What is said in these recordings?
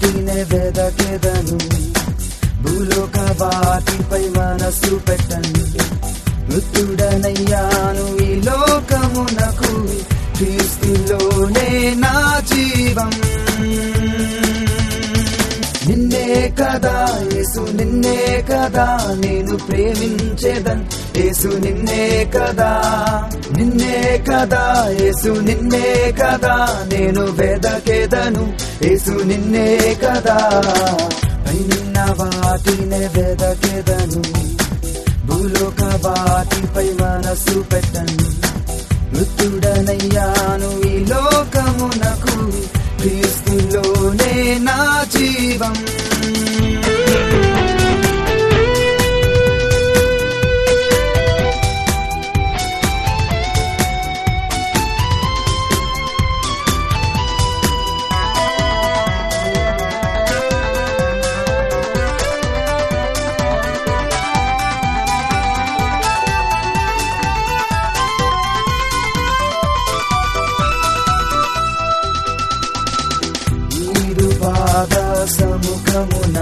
వాటినే వెదకెదను భూలోక వాటిపై మనసు పెట్టండి మృత్యుడనయ్యాను ఈ లోకమునకు క్రీస్తులోనే నా జీవం నిన్నే కదా యేసు నిన్నే కదా నేను ప్రేమించేదన్ యేసు నిన్నే కదా నిన్నే కదా యేసు నిన్నే కదా నేను వెదకేదను యేసు నిన్నే కదా పైన వాటినే వెదకేదను భూలోక వాటిపై మనసు పెట్టను మృత్యుడనయ్యాను ఈ లోకమునకు క్రీస్తులోనే నా జీవం నీరు పాద సముఖమున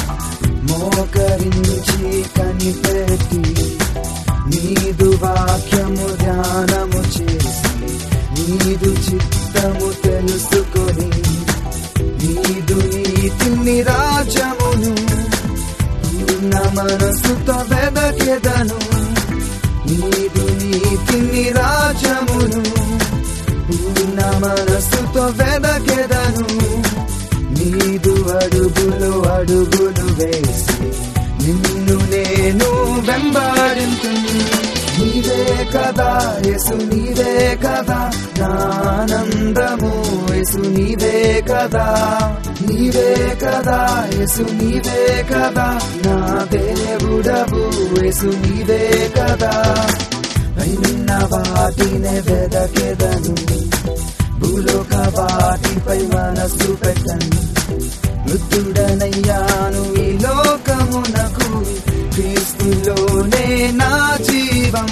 మోకరించి కనిపెట్టి నీదు వాక్యము ధ్యానము చేసి నీదు చిత్తము తెలుసుకొని నీదు నీతిని రాజ్యమును పూర్ణ మనసుతో వెదకెదను నీదు నీతిని రాజ్యమును పూర్ణ మనసుతో వెదకెదను నీదు అడుగులు అడుగులు వేసి నిన్ను నేను వెంబడింతు నీవే కదా యేసు నీవే కదా నా ఆనందము యేసు నీవే కదా నీవే కదా యేసు నీవే కదా నా దేవుడవు యేసు నీవే కదా పైన వాటినే వెదకెదను భూలోక వాటిపై మనసు పెట్టను మృత్యుడనయ్యాను ఈ లోకమునకు క్రీస్తులోనే నా జీవం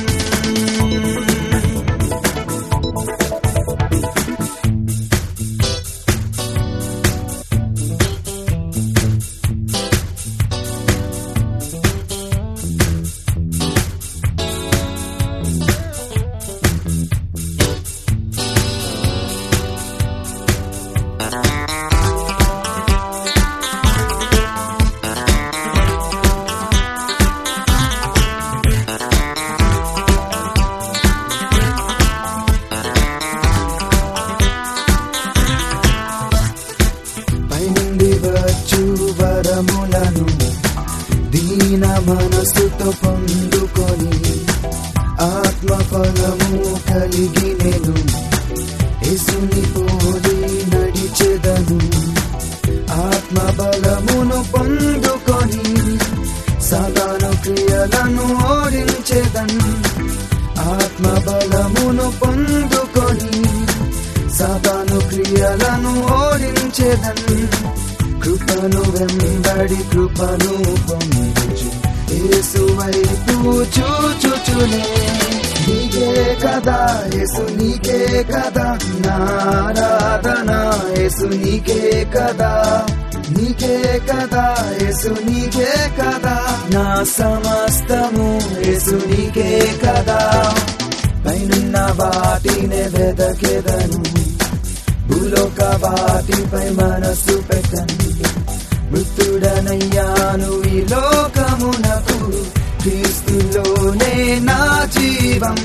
పైనుండి వచ్చు వరములను దీన మనసుతో పొందుకొని ఆత్మ ఫలము కలిగి నేను యేసుని పోలి నడిచెదను ఆత్మ బలమును పొందుకొని సదాను క్రియలను ఓడించెదను ఆత్మ బలమును పొందుకొని సాతాను క్రియలను ఓడించేదన్ కృపను వెంబడి కృపను పొందుచు యేసు వైపు చూచుచునే నీకే కదా యేసు నీకే కదా నారాధన యేసు నీకే కదా నీకే కదా యేసు నీకే కదా నా సమస్తము యేసు నీకే కదా పైనున్న వాటినే వెదకెదను భూలోక వాటిపై మనసు పెట్టను మృత్యుడనయ్యాను ఈ లోకమునకు క్రీస్తులోనే నా జీవం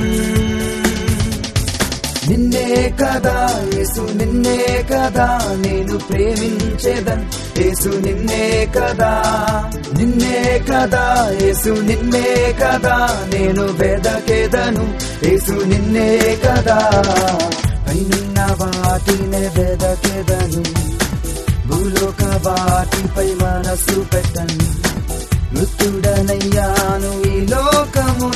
నిన్నే కదా యేసు నిన్నే కదా నేను ప్రేమించేదన్ యేసు నిన్నే కదా నిన్నే కదా యేసు నిన్నే కదా నేను వెదకెదను యేసు నిన్నే కదా పైనున్న వాటినే వెదకెదను భూలోక వాటిపై మనసు పెట్టను మృత్యుడనయ్యాను ఈ లోకము